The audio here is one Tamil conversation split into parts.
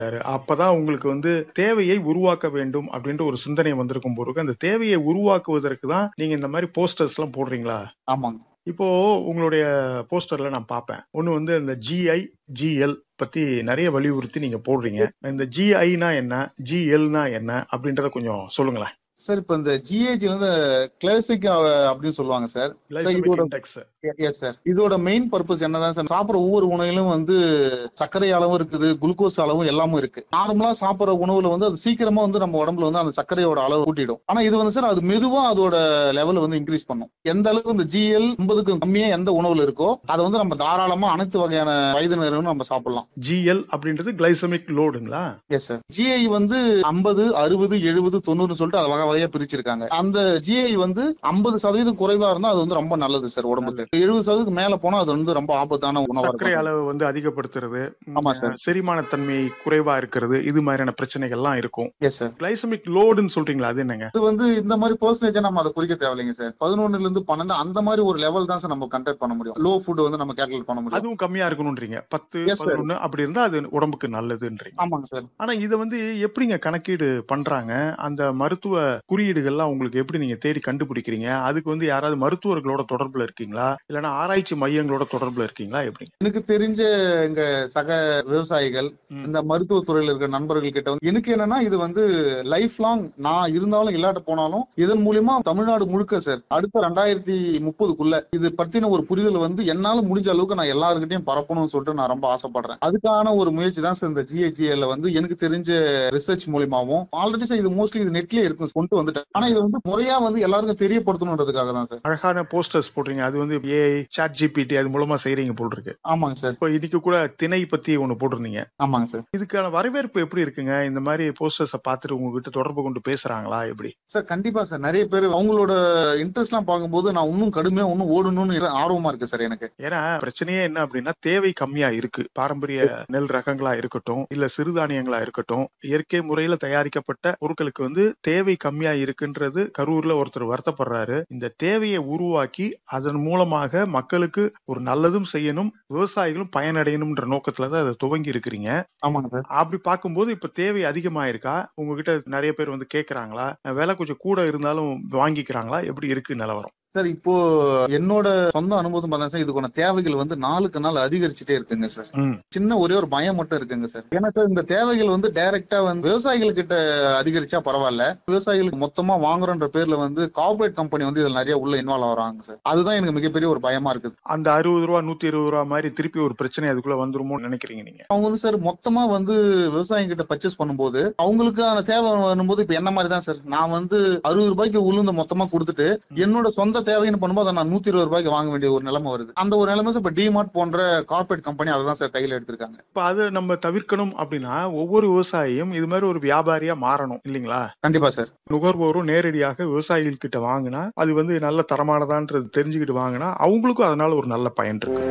அப்பதான் உங்களுக்கு வந்து தேவையை உருவாக்க வேண்டும் அப்படின்ற ஒரு சிந்தனை வந்திருக்கும் போது அந்த தேவையை உருவாக்குவதற்கு தான் நீங்க இந்த மாதிரி போஸ்டர்ஸ் எல்லாம் போடுறீங்களா ஆமாங்க இப்போ உங்களுடைய போஸ்டர்ல நான் பார்ப்பேன் ஒன்னு வந்து இந்த ஜிஐ ஜிஎல் பத்தி நிறைய வலியுறுத்தி நீங்க போடுறீங்க இந்த ஜிஐனா என்ன ஜிஎல்னா என்ன அப்படின்றத கொஞ்சம் சொல்லுங்களேன் சார் இப்ப இந்த ஜிஏஜி வந்து கிளாசிக் அப்படின்னு சொல்லுவாங்க சார் கிளைசமிக் இதோட- இண்டெக்ஸ் எஸ் சார் இதோட மெயின் பர்பஸ் என்னதான் சார் சாப்பிடுற ஒவ்வொரு உணவிலும் வந்து சர்க்கரை அளவும் இருக்குது குளுக்கோஸ் அளவும் எல்லாமும் இருக்கு நார்மலா சாப்பிடுற உணவுல வந்து அது சீக்கிரமா வந்து நம்ம உடம்புல வந்து அந்த சர்க்கரையோட அளவு கூட்டிடும் ஆனா இது வந்து சார் அது மெதுவா அதோட லெவல் வந்து இன்க்ரீஸ் பண்ணும் எந்த அளவுக்கு இந்த ஜிஎல் ஐம்பதுக்கு கம்மியா எந்த உணவுல இருக்கோ அதை வந்து நம்ம தாராளமா அனைத்து வகையான வயதினரும் நம்ம சாப்பிடலாம் ஜிஎல் அப்படின்றது கிளைசமிக் லோடுங்களா எஸ் சார் ஜிஐ வந்து ஐம்பது அறுபது எழுபது தொண்ணூறுன்னு சொல்லிட்டு அதை வகை வகையா பிரிச்சிருக்காங்க அந்த ஜிஐ வந்து ஐம்பது சதவீதம் குறைவா இருந்தா அது வந்து ரொம்ப நல்லது சார் உடம்புக்கு எழுபது சதவீதம் மேல போனா அது வந்து ரொம்ப ஆபத்தான உணவா சர்க்கரை இருக்கும் அளவு வந்து அதிகப்படுத்துறது ஆமா சார். செரிமான தன்மை குறைவா இருக்கிறது இது மாதிரியான பிரச்சனைகள்லாம் இருக்கும் எஸ் சார் கிளைசமிக் லோடுன்னு சொல்றீங்களா அது என்னங்க இது வந்து இந்த மாதிரி பர்சன்டேஜ் நம்ம அதை குறிக்க தேவையில்லைங்க சார் பதினொன்னுல இருந்து பன்னெண்டு அந்த மாதிரி ஒரு லெவல் தான் சார் நம்ம கண்டக்ட் பண்ண முடியும் லோ ஃபுட் வந்து நம்ம கேல்குலேட் பண்ண முடியும் அதுவும் கம்மியா இருக்கணும்ன்றீங்க பத்து Yes, sir. பதினொன்னு அப்படி இருந்தா அது உடம்புக்கு நல்லதுன்றீங்க ஆமாங்க சார் ஆனா இத வந்து எப்படிங்க கணக்கீடு பண்றாங்க அந்த மருத்துவ குறியீடுகள்லாம் உங்களுக்கு எப்படி நீங்க தேடி கண்டுபிடிக்கிறீங்க அதுக்கு வந்து யாராவது மருத்துவர்களோட தொடர்புல இருக்கீங்களா இல்லைன்னா ஆராய்ச்சி மையங்களோட தொடர்புல இருக்கீங்களா எப்படிங்க எனக்கு தெரிஞ்ச எங்க சக விவசாயிகள் ம். இந்த மருத்துவ துறையில இருக்கிற நண்பர்கள் கிட்ட வந்து எனக்கு என்னன்னா இது வந்து லைஃப் லாங் நான் இருந்தாலும் இல்லாட்ட போனாலும் இதன் மூலியமா தமிழ்நாடு முழுக்க சார் அடுத்த ரெண்டாயிரத்தி முப்பதுக்குள்ள இது பத்தின ஒரு புரிதல் வந்து என்னால முடிஞ்ச அளவுக்கு நான் எல்லாருக்கிட்டையும் பரப்பணும்னு சொல்லிட்டு நான் ரொம்ப ஆசைப்படுறேன் அதுக்கான ஒரு முயற்சி தான் சார் இந்த ஜிஹெச்எல்ல வந்து எனக்கு தெரிஞ்ச ரிசர்ச் மூலியமாவும் ஆல்ரெடி சார் இது மோஸ்ட்லி இது நெட்லயே இருக்கும் கொண்டு வந்துட்டேன் ஆனா இது வந்து முறையா வந்து எல்லாருக்கும் தெரியப்படுத்தணுன்றதுக்காக தான் சார் அழகான போஸ்டர்ஸ் போடுறீங்க அது வந்து ஏஐ சாட் ஜிபிடி அது மூலமா செய்றீங்க போல் இருக்கு ஆமாங்க சார் இப்போ இதுக்கு கூட திணை பத்தி ஒண்ணு போட்டிருந்தீங்க ஆமாங்க சார் இதுக்கான வரவேற்பு எப்படி இருக்குங்க இந்த மாதிரி போஸ்டர்ஸ பார்த்துட்டு உங்ககிட்ட தொடர்பு கொண்டு பேசுறாங்களா எப்படி சார் கண்டிப்பா சார் நிறைய பேர் அவங்களோட இன்ட்ரெஸ்ட் எல்லாம் பார்க்கும்போது நான் இன்னும் கடுமையா இன்னும் ஓடணும்னு ஆர்வமா இருக்கு சார் எனக்கு ஏன்னா பிரச்சனையே என்ன அப்படின்னா தேவை கம்மியா இருக்கு பாரம்பரிய நெல் ரகங்களா இருக்கட்டும் இல்ல சிறுதானியங்களா இருக்கட்டும் இயற்கை முறையில தயாரிக்கப்பட்ட பொருட்களுக்கு வந்து தேவை கம்மியா இருக்குன்றது கரூர்ல ஒருத்தர் வருத்தப்படுறாரு இந்த தேவையை உருவாக்கி அதன் மூலமாக மக்களுக்கு ஒரு நல்லதும் செய்யணும் விவசாயிகளும் பயனடையணும்ன்ற நோக்கத்துல தான் அதை துவங்கி இருக்கிறீங்க ஆமாங்க சார் அப்படி பார்க்கும்போது இப்ப தேவை அதிகமாயிருக்கா உங்ககிட்ட நிறைய பேர் வந்து கேக்குறாங்களா விலை கொஞ்சம் கூட இருந்தாலும் வாங்கிக்கிறாங்களா எப்படி இருக்கு நிலவரம் சார் இப்போ என்னோட சொந்த அனுபவம் பார்த்தா சார் இதுக்கான தேவைகள் வந்து நாளுக்கு நாள் அதிகரிச்சுட்டே இருக்குங்க சார் ம். சின்ன ஒரே ஒரு பயம் மட்டும் இருக்குங்க சார் ஏன்னா சார் இந்த தேவைகள் வந்து டைரக்டா வந்து விவசாயிகள் கிட்ட அதிகரிச்சா பரவாயில்ல விவசாயிகளுக்கு மொத்தமா வாங்குறோன்ற பேர்ல வந்து கார்பரேட் கம்பெனி வந்து இதுல நிறைய உள்ள இன்வால்வ் ஆகுறாங்க சார் அதுதான் எனக்கு மிகப்பெரிய ஒரு பயமா இருக்குது அந்த அறுபது ரூபா நூத்தி இருபது ரூபா மாதிரி திருப்பி ஒரு பிரச்சனை அதுக்குள்ள வந்துருமோ நினைக்கிறீங்க நீங்க அவங்க வந்து சார் மொத்தமா வந்து விவசாயிங்க கிட்ட பர்ச்சேஸ் பண்ணும்போது அவங்களுக்கான தேவை வரும்போது இப்ப என்ன மாதிரி தான் சார் நான் வந்து அறுபது ரூபாய்க்கு உளுந்த மொத்தமா கொடுத்துட்டு என்னோட சொந்த தேவைன்னு பண்ணும்போது அதை நான் நூத்தி இருபது ரூபாய்க்கு வாங்க வேண்டிய ஒரு நிலைமை வருது அந்த ஒரு நிலைமை சார் இப்ப டிமார்ட் போன்ற கார்பரேட் கம்பெனி அதை தான் சார் கையில எடுத்திருக்காங்க இப்ப அதை நம்ம தவிர்க்கணும் அப்படின்னா ஒவ்வொரு விவசாயியும் இது மாதிரி ஒரு வியாபாரியா மாறணும் இல்லைங்களா கண்டிப்பா சார் நுகர்வோரும் நேரடியாக விவசாயிகள் கிட்ட வாங்கினா அது வந்து நல்ல தரமானதான்றது தெரிஞ்சுக்கிட்டு வாங்கினா அவங்களுக்கும் அதனால ஒரு நல்ல பயன் இருக்கு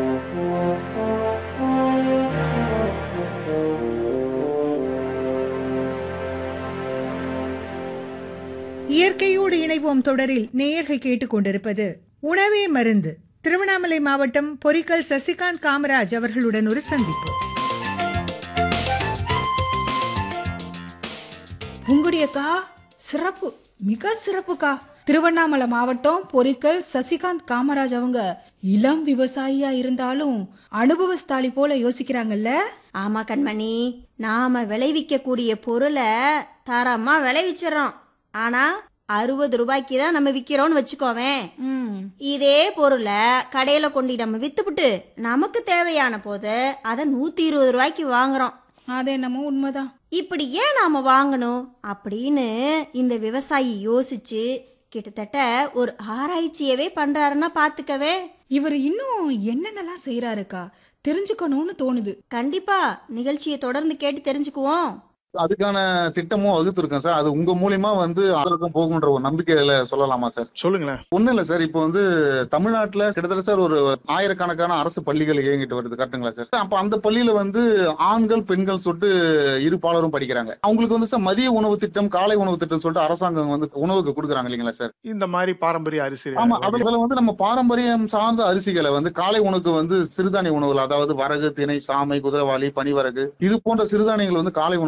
இயற்கையோடு இணைவோம் தொடரில் நேயர்கள் கேட்டுக்கொண்டிருப்பது உணவே மருந்து திருவண்ணாமலை மாவட்டம் பொறிக்கல் சசிகாந்த் காமராஜ் அவர்களுடன் ஒரு சந்திப்பு உங்குடியக்கா சிறப்பு மிக சிறப்புக்கா திருவண்ணாமலை மாவட்டம் பொறிக்கல் சசிகாந்த் காமராஜ் அவங்க இளம் விவசாயியா இருந்தாலும் அனுபவஸ்தாலி போல யோசிக்கிறாங்கல்ல ஆமா கண்மணி நாம விளைவிக்கக்கூடிய பொருளை தரமா விளைவிச்சிடறோம் ஆனா அறுபது ரூபாய்க்கு தான் நம்ம விக்கிறோம்னு வச்சுக்கோவேன் ம், இதே பொருளை கடையில கொண்டு நம்ம வித்துப்புட்டு நமக்கு தேவையான போது அதை நூத்தி இருபது ரூபாய்க்கு வாங்குறோம் அது என்னமோ உண்மைதான் இப்படி ஏன் நாம வாங்கணும் அப்படின்னு இந்த விவசாயி யோசிச்சு கிட்டத்தட்ட ஒரு ஆராய்ச்சியவே பண்றாருன்னா பாத்துக்கவே இவர் இன்னும் என்னென்னலாம் செய்யறாருக்கா தெரிஞ்சுக்கணும்னு தோணுது கண்டிப்பா நிகழ்ச்சியை தொடர்ந்து கேட்டு தெரிஞ்சுக்குவோம் அதுக்கான திட்டமும் வகுத்திருக்கேன் சார் அது உங்க மூலியமா வந்து அதற்கும் போகுன்ற ஒரு நம்பிக்கையில சொல்லலாமா சார் சொல்லுங்களேன் ஒண்ணும் இல்ல சார் இப்போ வந்து தமிழ்நாட்டுல கிட்டத்தட்ட சார் ஒரு ஆயிரக்கணக்கான அரசு பள்ளிகள் இயங்கிட்டு வருது கரெக்ட்டுங்களா சார் அப்ப அந்த பள்ளியில வந்து ஆண்கள் பெண்கள் சொல்லிட்டு இரு பாலரும் படிக்கிறாங்க அவங்களுக்கு வந்து சார் மதிய உணவு திட்டம் காலை உணவு திட்டம் சொல்லிட்டு அரசாங்கம் வந்து உணவுக்கு கொடுக்குறாங்க இல்லைங்களா சார் இந்த மாதிரி பாரம்பரிய அரிசி ஆமா அதுல வந்து நம்ம பாரம்பரியம் சார்ந்த அரிசிகளை வந்து காலை உணவுக்கு வந்து சிறுதானிய உணவுகள் அதாவது வரகு திணை சாமை குதிரைவாளி பனிவரகு இது போன்ற சிறுதானியங்கள் வந்து காலை உணவு